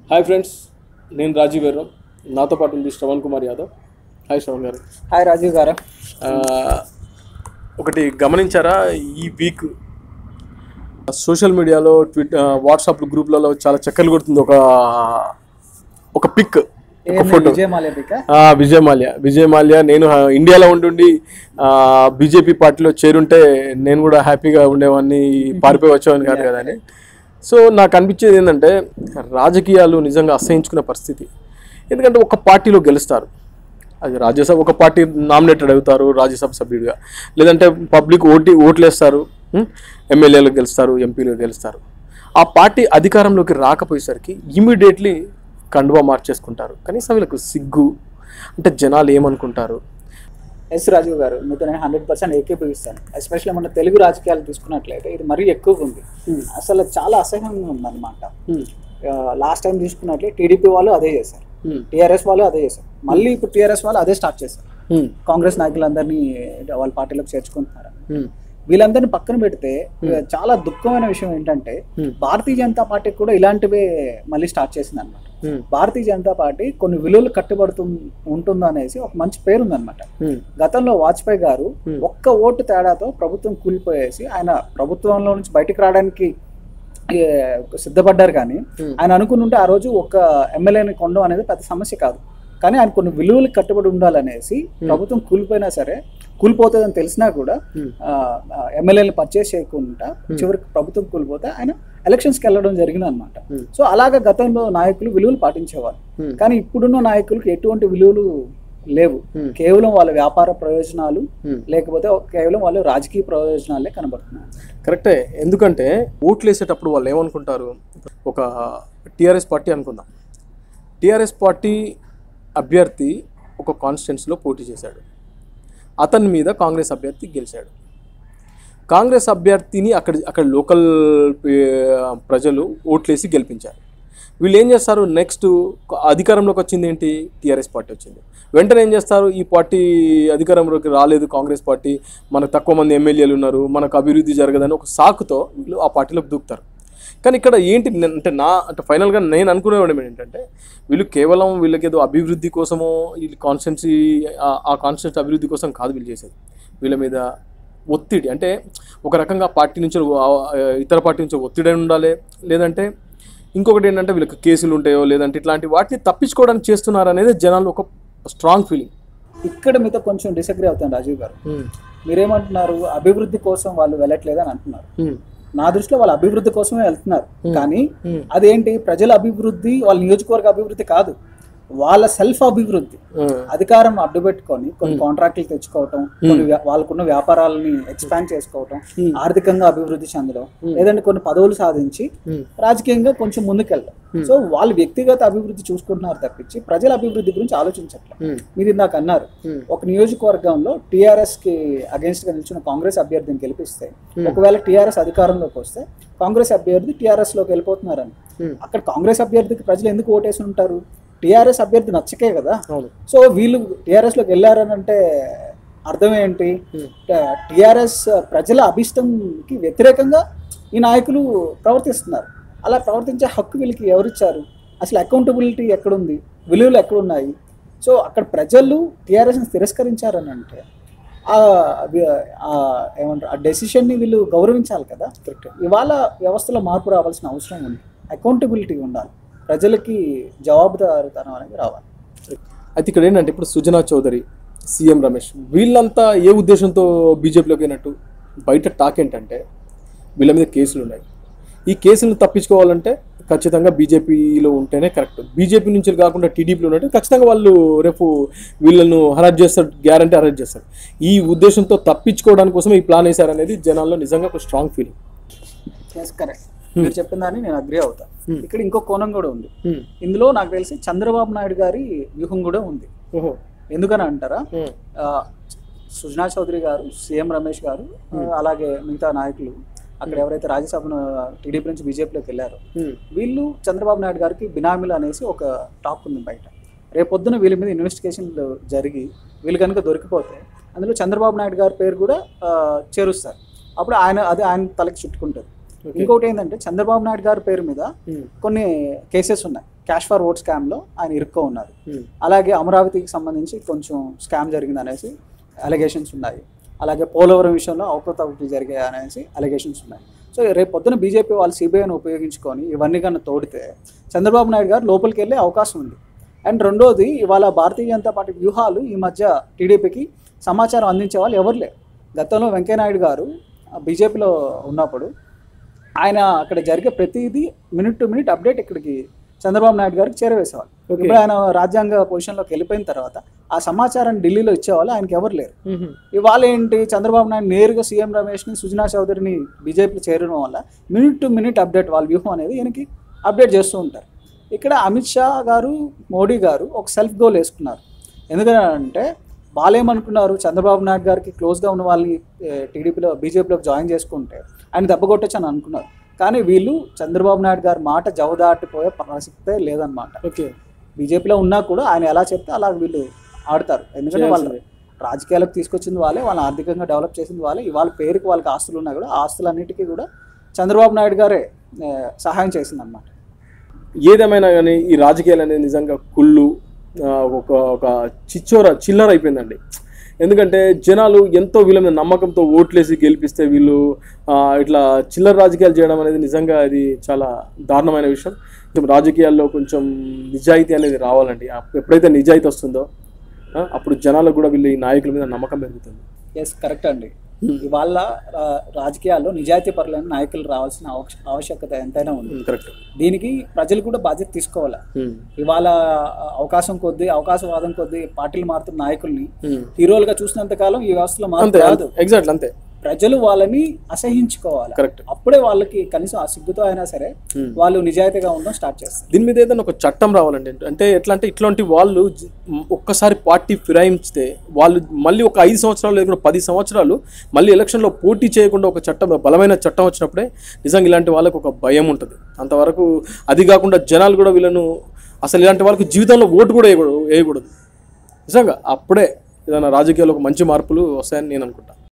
Hi friends నేను రాజీవ్ గారు నాతో పాటు ఉంది శ్రవణ్ కుమార్ యాదవ్ హాయ్ శ్రవణ్ గారు హాయ్ రాజీవ్ గారు ఆ, ఒకటి గమనించారా ఈ వీక్ సోషల్ మీడియాలో ట్విట్ వాట్సాప్ గ్రూప్లలో చాలా చక్కర్లు కొడుతుంది ఒక ఒక పిక్ ఒక ఫోటో విజయ మాల్యపిక ఆ, విజయ్ మాల్యా విజయ్ మాల్యా నేను ఆ, ఇండియాలో ఉండి బీజేపీ పార్టీలో చేరుంటే నేను కూడా హ్యాపీగా ఉండేవాడిని పారిపోయి వచ్చేవాడిని కాదు కదా అని సో నాకు అనిపించేది ఏంటంటే రాజకీయాలు నిజంగా అసహించుకునే పరిస్థితి ఎందుకంటే ఒక పార్టీలో గెలుస్తారు అది రాజ్యసభ ఒక పార్టీ నామినేటెడ్ అవుతారు రాజ్యసభ సభ్యుడిగా లేదంటే పబ్లిక్ ఓటి ఓట్లేస్తారు ఎమ్మెల్యేలు గెలుస్తారు ఎంపీలు గెలుస్తారు ఆ పార్టీ అధికారంలోకి రాకపోయేసరికి ఇమీడియట్లీ కండువా మార్చేసుకుంటారు కనీసం వీళ్ళకు సిగ్గు అంటే జనాలు ఏమనుకుంటారు ఎస్ రాజీవ్ గారు మీతో నేను హండ్రెడ్ పర్సెంట్ ఏకీభవిస్తాను ఎస్పెషల్లీ మన తెలుగు రాజకీయాలు తీసుకున్నట్లయితే ఇది మరీ ఎక్కువగా ఉంది అసలు చాలా అసహ్యంగా ఉందన్నమాట లాస్ట్ టైం తీసుకున్నట్లే టీడీపీ వాళ్ళు అదే చేశారు టీఆర్ఎస్ వాళ్ళు అదే చేశారు మళ్ళీ ఇప్పుడు టీఆర్ఎస్ వాళ్ళు అదే స్టార్ట్ చేశారు కాంగ్రెస్ నాయకులందరినీ వాళ్ళ పార్టీలోకి చేర్చుకుంటున్నారు వీళ్ళందరినీ పక్కన పెడితే చాలా దుఃఖమైన విషయం ఏంటంటే భారతీయ జనతా పార్టీ కూడా ఇలాంటివే మళ్ళీ స్టార్ట్ చేసింది అనమాట భారతీయ జనతా పార్టీ కొన్ని విలువలు కట్టుబడుతూ ఉంటుందనేసి ఒక మంచి పేరు ఉందన్నమాట గతంలో వాజ్పేయి గారు ఒక్క ఓటు తేడాతో ప్రభుత్వం కూలిపోయేసి ఆయన ప్రభుత్వంలో నుంచి బయటికి రావడానికి ఏ, సిద్ధపడ్డారు కానీ ఆయన అనుకుని ఉంటే ఆ రోజు ఒక ఎమ్మెల్యేని కొనడం అనేది పెద్ద సమస్య కాదు కానీ ఆయన కొన్ని విలువలకు కట్టుబడి ఉండాలనేసి ప్రభుత్వం కూలిపోయినా సరే కూలిపోతుందని తెలిసినా కూడా ఎమ్మెల్యేలు పర్చేస్ చేయకుండా చివరికి ప్రభుత్వం కూలిపోతే ఆయన ఎలక్షన్స్కి వెళ్ళడం జరిగింది అనమాట సో అలాగా గతంలో నాయకులు విలువలు పాటించేవారు కానీ ఇప్పుడున్న నాయకులకు ఎటువంటి విలువలు లేవు కేవలం వాళ్ళ వ్యాపార ప్రయోజనాలు లేకపోతే కేవలం వాళ్ళ రాజకీయ ప్రయోజనాలే కనబడుతున్నాయి కరెక్టే ఎందుకంటే ఓట్లు వేసేటప్పుడు వాళ్ళు ఏమనుకుంటారు ఒక టీఆర్ఎస్ పార్టీ అనుకుందాం టీఆర్ఎస్ పార్టీ అభ్యర్థి ఒక కాన్స్టిట్యున్సీలో పోటీ చేశాడు అతని మీద కాంగ్రెస్ అభ్యర్థి గెలిచాడు కాంగ్రెస్ అభ్యర్థిని అక్కడ అక్కడ లోకల్ పే- ప్రజలు ఓట్లేసి గెలిపించారు వీళ్ళు ఏం చేస్తారు నెక్స్ట్ అధికారంలోకి వచ్చింది ఏంటి టీఆర్ఎస్ పార్టీ వచ్చింది వెంటనే ఏం చేస్తారు ఈ పార్టీ అధికారంలోకి రాలేదు కాంగ్రెస్ పార్టీ మనకు తక్కువ మంది ఎమ్మెల్యేలు ఉన్నారు మనకు అభివృద్ధి జరగదని ఒక సాకుతో వీళ్ళు ఆ పార్టీలోకి దూకుతారు కానీ ఇక్కడ ఏంటి నే- అంటే నా అంటే ఫైనల్గా నేను అనుకునేవాడు ఏంటంటే వీళ్ళు కేవలం వీళ్ళకి ఏదో అభివృద్ధి కోసమో వీళ్ళు కాన్స్టెన్సీ ఆ కాన్స్టెన్సీ అభివృద్ధి కోసం కాదు వీళ్ళు చేసేది వీళ్ళ మీద ఒత్తిడి అంటే ఒక రకంగా పార్టీ నుంచి ఆ, ఇతర పార్టీ నుంచి ఒత్తిడి అని ఉండాలి లేదంటే ఇంకొకటి ఏంటంటే వీళ్ళకి కేసులు ఉంటాయో లేదంటే ఇట్లాంటి వాటిని తప్పించుకోవడానికి చేస్తున్నారు అనేది జనాలు ఒక స్ట్రాంగ్ ఫీలింగ్ ఇక్కడ మీతో కొంచెం డిసగ్రీ అవుతాను రాజీవ్ గారు మీరేమంటున్నారు అభివృద్ధి కోసం వాళ్ళు వెళ్ళట్లేదు అని అంటున్నారు నా దృష్టిలో వాళ్ళ అభివృద్ధి కోసమే వెళ్తున్నారు కానీ అదేంటి ప్రజల అభివృద్ధి వాళ్ళ నియోజకవర్గ అభివృద్ధి కాదు వాళ్ళ సెల్ఫ్ అభివృద్ధి అధికారం అడ్డు పెట్టుకొని కొన్ని కాంట్రాక్టులు తెచ్చుకోవటం కొన్ని వ్యా- వాళ్ళకున్న వ్యాపారాలని ఎక్స్పాండ్ చేసుకోవటం ఆర్థికంగా అభివృద్ధి చెందడం లేదంటే కొన్ని పదవులు సాధించి రాజకీయంగా కొంచెం ముందుకెళ్ళడం సో వాళ్ళు వ్యక్తిగత అభివృద్ధి చూసుకుంటున్నారు తప్పించి ప్రజల అభివృద్ధి గురించి ఆలోచించట్లేదు మీరు ఇందాక అన్నారు ఒక నియోజకవర్గంలో టిఆర్ఎస్ కి అగేన్స్ట్ గా నిల్చున్న కాంగ్రెస్ అభ్యర్థిని గెలిపిస్తే ఒకవేళ టిఆర్ఎస్ అధికారంలోకి వస్తే కాంగ్రెస్ అభ్యర్థి టిఆర్ఎస్ లోకి వెళ్ళిపోతున్నారని అక్కడ కాంగ్రెస్ అభ్యర్థికి ప్రజలు ఎందుకు ఓటేసి ఉంటారు టిఆర్ఎస్ అభ్యర్థి నచ్చకే కదా అవును సో వీళ్ళు టిఆర్ఎస్ లోకి వెళ్ళారని అంటే అర్థం ఏంటి టిఆర్ఎస్ ప్రజల అభిష్టంకి వ్యతిరేకంగా ఈ నాయకులు ప్రవర్తిస్తున్నారు అలా ప్రవర్తించే హక్కు వీళ్ళకి ఎవరిచ్చారు అసలు అకౌంటబిలిటీ ఎక్కడుంది విలువలు ఎక్కడున్నాయి సో అక్కడ ప్రజలు టిఆర్ఎస్ని తిరస్కరించారని అంటే ఆ వి- ఆ ఏమంటారు ఆ డెసిషన్ని వీళ్ళు గౌరవించాలి కదా ఇవాళ వ్యవస్థలో మార్పు రావాల్సిన అవసరం ఉంది అకౌంటబిలిటీ ఉండాలి ప్రజలకి జవాబుదారితనం అనేది రావాలి అయితే ఇక్కడ ఏంటంటే ఇప్పుడు సుజనా చౌదరి సీఎం రమేష్ వీళ్ళంతా ఏ ఉద్దేశంతో బీజేపీలోకి అయినట్టు బయట టాక్ ఏంటంటే వీళ్ళ మీద కేసులు ఉన్నాయి ఈ కేసులను తప్పించుకోవాలంటే ఖచ్చితంగా బీజేపీలో ఉంటేనే కరెక్ట్ బీజేపీ నుంచి కాకుండా టీడీపీలో ఉన్నట్టు ఖచ్చితంగా వాళ్ళు రేపు వీళ్ళను హరాజ్ చేస్తారు గ్యారంటీ హరాజ్ చేస్తారు ఈ ఉద్దేశంతో తప్పించుకోవడానికి కోసం ఈ ప్లాన్ వేశారనేది జనాల్లో నిజంగా ఒక స్ట్రాంగ్ ఫీలింగ్ కరెక్ట్ మీరు చెప్పిన దాన్ని నేను అగ్రి అవుతా ఇక్కడ ఇంకో కోణం కూడా ఉంది ఇందులో నాకు తెలిసి చంద్రబాబు నాయుడు గారి వ్యూహం కూడా ఉంది ఓహో ఎందుకని అంటారా ఆ, సుజనా చౌదరి గారు సీఎం రమేష్ గారు ఆ, అలాగే మిగతా నాయకులు అక్కడ ఎవరైతే రాజ్యసభను టీడీపీ నుంచి బీజేపీలోకి వెళ్ళారో వీళ్ళు చంద్రబాబు నాయుడు గారికి బినామీలు అనేసి ఒక టాక్ ఉంది బయట రేపొద్దున వీళ్ళ మీద ఇన్వెస్టిగేషన్లు జరిగి వీళ్ళు కనుక దొరికిపోతే అందులో చంద్రబాబు నాయుడు గారి పేరు కూడా ఆ, చేరుస్తారు అప్పుడు ఆయన అది ఆయన తలకి చుట్టుకుంటుంది ఇంకొకటి ఏంటంటే చంద్రబాబు నాయుడు గారి పేరు మీద కొన్ని కేసెస్ ఉన్నాయి క్యాష్ ఫర్ ఓట్ స్కామ్లో ఆయన ఇరుక్కో ఉన్నారు Hmm. అలాగే అమరావతికి సంబంధించి కొంచెం స్కామ్ జరిగింది అనేసి అలిగేషన్స్ ఉన్నాయి అలాగే పోలవరం విషయంలో అవకతవకలు జరిగాయి అనేసి అలిగేషన్స్ ఉన్నాయి సో రేపు పొద్దున బీజేపీ వాళ్ళు సిబిఐని ఉపయోగించుకొని ఇవన్నీ కన్నా తోడితే చంద్రబాబు నాయుడు గారు లోపలికి వెళ్ళే అవకాశం ఉంది అండ్ రెండోది ఇవాళ భారతీయ జనతా పార్టీ వ్యూహాలు ఈ మధ్య టీడీపీకి సమాచారం అందించే వాళ్ళు ఎవరు లేరు గతంలో వెంకయ్యనాయుడు గారు బీజేపీలో ఉన్నప్పుడు ఆయన అక్కడ జరిగే ప్రతిదీ మినిట్ టు మినిట్ అప్డేట్ ఇక్కడికి చంద్రబాబు నాయుడు గారికి చేరవేసేవాళ్ళు Okay. ఇప్పుడు ఆయన రాజ్యాంగ పొజిషన్లోకి వెళ్ళిపోయిన తర్వాత ఆ సమాచారాన్ని ఢిల్లీలో ఇచ్చేవాళ్ళు ఆయనకి ఎవరు లేరు ఇవాళ ఏంటి చంద్రబాబు నాయుడు నేరుగా సీఎం రమేష్ని సుజనా చౌదరిని బీజేపీలో చేరడం వల్ల మినిట్ టు మినిట్ అప్డేట్ వాళ్ళ వ్యూహం అనేది ఈయనకి అప్డేట్ చేస్తూ ఉంటారు ఇక్కడ అమిత్ షా గారు మోడీ గారు ఒక సెల్ఫ్ గోల్ వేసుకున్నారు ఎందుకంటే వాళ్ళు ఏమనుకున్నారు చంద్రబాబు నాయుడు గారికి క్లోజ్గా ఉన్న వాళ్ళని టీడీపీలో బీజేపీలోకి జాయిన్ చేసుకుంటే ఆయన దెబ్బ కొట్టచ్చు అని అనుకున్నారు కానీ వీళ్ళు చంద్రబాబు నాయుడు గారి మాట జవదాటిపోయే ప్రసక్తే లేదనమాట ఓకే బీజేపీలో ఉన్నా కూడా ఆయన ఎలా చెప్తే అలా వీళ్ళు ఆడతారు ఎందుకంటే వాళ్ళు రాజకీయాలకు తీసుకొచ్చింది వాళ్ళే వాళ్ళని ఆర్థికంగా డెవలప్ చేసింది వాళ్ళే ఇవాళ పేరుకి వాళ్ళకి ఆస్తులు ఉన్నా కూడా ఆ ఆస్తులన్నిటికీ కూడా చంద్రబాబు నాయుడు గారే ఆ, సహాయం చేసింది అనమాట ఏదేమైనా కానీ ఈ రాజకీయాలు అనేది నిజంగా కుళ్ళు ఆ, ఒక ఒక చిచ్చోర చిల్లర అయిపోయిందండి ఎందుకంటే జనాలు ఎంతో వీళ్ళ మీద నమ్మకంతో ఓట్లేసి గెలిపిస్తే వీళ్ళు ఆ, ఇట్లా చిల్లర రాజకీయాలు చేయడం అనేది నిజంగా అది చాలా దారుణమైన విషయం కొంచెం రాజకీయాల్లో కొంచెం నిజాయితీ అనేది రావాలండి అప్- ఎప్పుడైతే నిజాయితీ వస్తుందో ఆ, అప్పుడు జనాలకు కూడా వీళ్ళు ఈ నాయకుల మీద నమ్మకం పెరుగుతుంది ఎస్ కరెక్ట్ అండి ఇవాళ రా- రాజకీయాల్లో నిజాయితీ పరులైన నాయకులు రావాల్సిన అవశ్య- ఆవశ్యకత ఎంతైనా ఉంది కరెక్ట్ దీనికి ప్రజలు కూడా బాధ్యత తీసుకోవాలి ఇవాళ అవకాశం కొద్దీ అవకాశవాదం కొద్దీ పార్టీలు మారుతున్న నాయకుల్ని హీరోలుగా చూసినంత కాలం ఈ వ్యవస్థలో మార్పు అంతే రాదు ఎగ్జాక్ట్ అంతే ప్రజలు వాళ్ళని అసహించుకోవాలి కరెక్ట్ అప్పుడే వాళ్ళకి కనీసం ఆ సిగ్గుతో అయినా సరే వాళ్ళు నిజాయితీగా ఉండడం స్టార్ట్ చేస్తారు దీని మీద ఏదైనా ఒక చట్టం రావాలండి అంటే ఎట్లా అంటే ఇట్లాంటి వాళ్ళు జ- ఒక్కసారి పార్టీ ఫిరాయించితే వాళ్ళు మళ్ళీ ఒక ఐదు సంవత్సరాలు లేదా కూడా పది సంవత్సరాలు మళ్ళీ ఎలక్షన్లో పోటీ చేయకుండా ఒక చట్టం బలమైన చట్టం వచ్చినప్పుడే నిజంగా ఇలాంటి వాళ్ళకు ఒక భయం ఉంటుంది అంతవరకు అది కాకుండా జనాలు కూడా వీళ్ళను అసలు ఇలాంటి వాళ్ళకి జీవితంలో ఓటు కూడా వేయకూడదు వేయకూడదు నిజంగా అప్పుడే ఏదైనా రాజకీయాల్లో ఒక మంచి మార్పులు వస్తాయని నేను అనుకుంటా